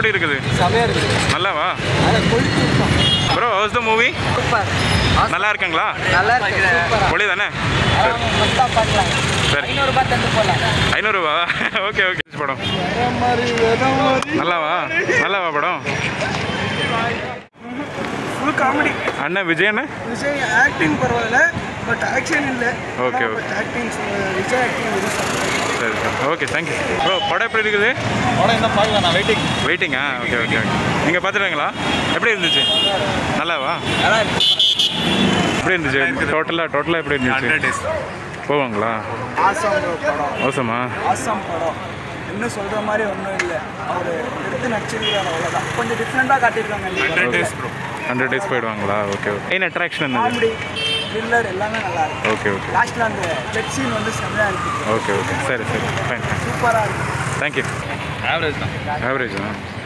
எப்படி இருக்குது செமையாக இருக்குது நல்லாவா அதை கொழுத்து விட்டோம் bro how's the movie super நல்லா இருக்குங்களா நல்லா இருக்கு சூப்பரா ஒளி தானே மஸ்தா பார்க்கலாம் சரி. ஐநூறுரூபா தந்து போகலாம் ஐநூறுரூவா ஓகே ஓகே படம் வேற மாதிரி வேற மாதிரி நல்லாவா நல்லாவா படம் ஃபுல் காமெடி அண்ணன் விஜய் அண்ணன் விஜய் ஆக்டிங் பரவாயில்ல பட் ஆக்ஷன் இல்லை Okay, but acting Vijay acting very சரி சரி ஓகே தேங்க்யூ ப்ரோ படம் எப்படி இருக்குது படம் என்ன பார்க்கல நான் வெயிட்டிங் வெயிட்டிங்கா ஓகே ஓகே ஓகே நீங்கள் பார்த்துட்டாங்களா எப்படி இருந்துச்சு நல்லாவா நல்லா இருக்கு எப்படி இருந்துச்சு டோட்டலாக டோட்டலாக எப்படி இருந்துச்சு போவாங்களா ஆசாம் படம் அவசரமா ஆசாம் படம் இன்னும் சொல்கிற மாதிரி ஒன்றும் இல்லை அவர் எடுத்து நடிச்சிருக்காரு அவ்வளோதான் கொஞ்சம் டிஃப்ரெண்ட்டாக காட்டியிருக்காங்க ஹண்ட்ரட் டேஸ் போயிடுவாங்களா ஓகே ஓகே மெயின் அட்ராக்ஷன் என்னது காமெடி த்ரில்லர் எல்லாமே நல்லா இருக்கு ஓகே ஓகே லாஸ்ட்டில் அந்த பெட் சீன் வந்து செம்மையாக இருக்கு ஓகே ஓகே சரி சரி ஃபைன் ஃபைன் சூப்பராக இருக்கு தேங்க்யூ ஆவரேஜ் தான் ஆவரேஜா